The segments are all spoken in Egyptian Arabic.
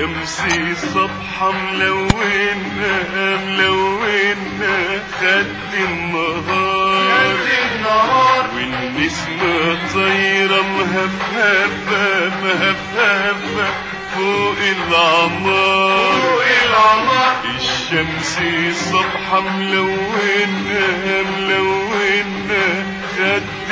شمسي صبحة ملونة ملونة خد النهار والنسمة طايرة مهفهفة مهفهفة فوق العمار الشمس صبحة ملونة ملونة خد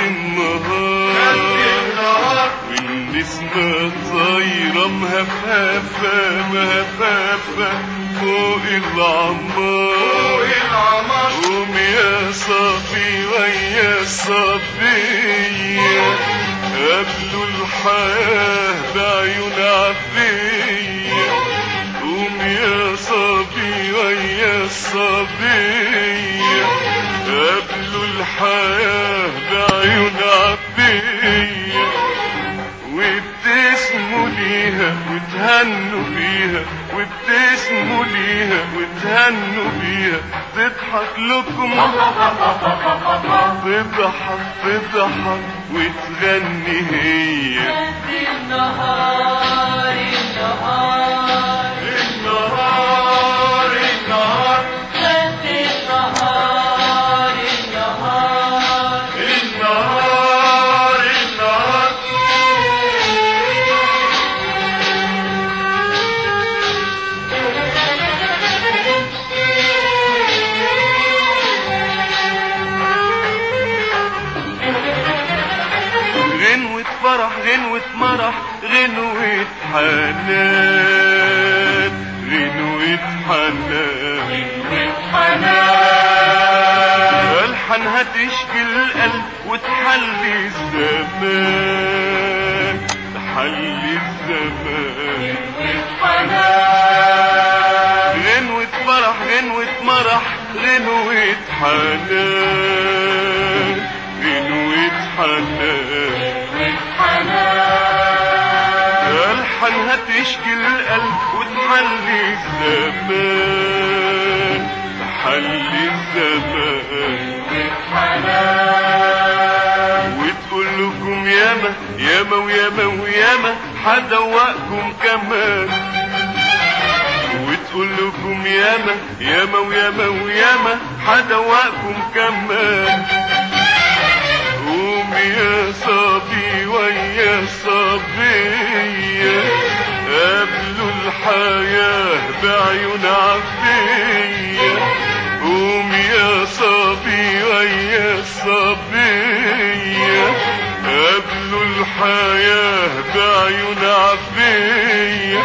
النهار والنسمة طايرة مهفهفة مهفهفة فوق العمار قوم يا صبي ويا الصبية قبلوا الحياة بعيون عفية قوم يا صبي ويا الصبية قبلوا الحياة بعيون عفية وابتسموا ليها وتهنوا بيها وابتسموا ليها وتهنوا بيها تضحك لكم تضحك تضحك وتغني هي النهار النهار النهار النهار خد النهار النهار النهار النهار غنوة فرح غنوة مرح غنوة حنان غنوة حنان ألحانها تشكي القلب وتحلي الزمان تحلي الزمان غنوة فرح غنوة مرح غنوة حنان غنوة حنان ألحانها تشكي القلب وتحلي الزمان تحلي الزمان وتقول لكم ياما ياما وياما وياما حدوقكم كمان وتقول لكم ياما ياما وياما وياما حدوقكم كمان قوم يا صبي ويا صبية قبلوا الحياة بعيون عفية قوم يا صبي ويا صبية قبلوا الحياة بعيون عفية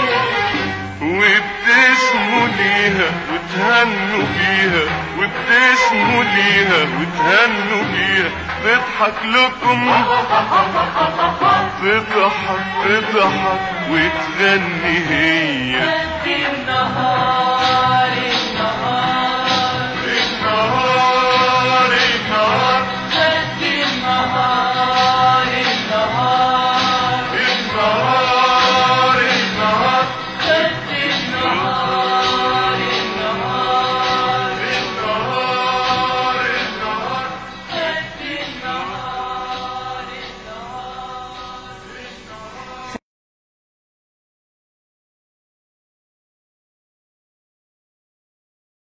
وابتسموا ليها وتهنوا بيها وابتسموا ليها وتهنوا بيها تضحك لكم تضحك تضحك وتغني هي خد النهار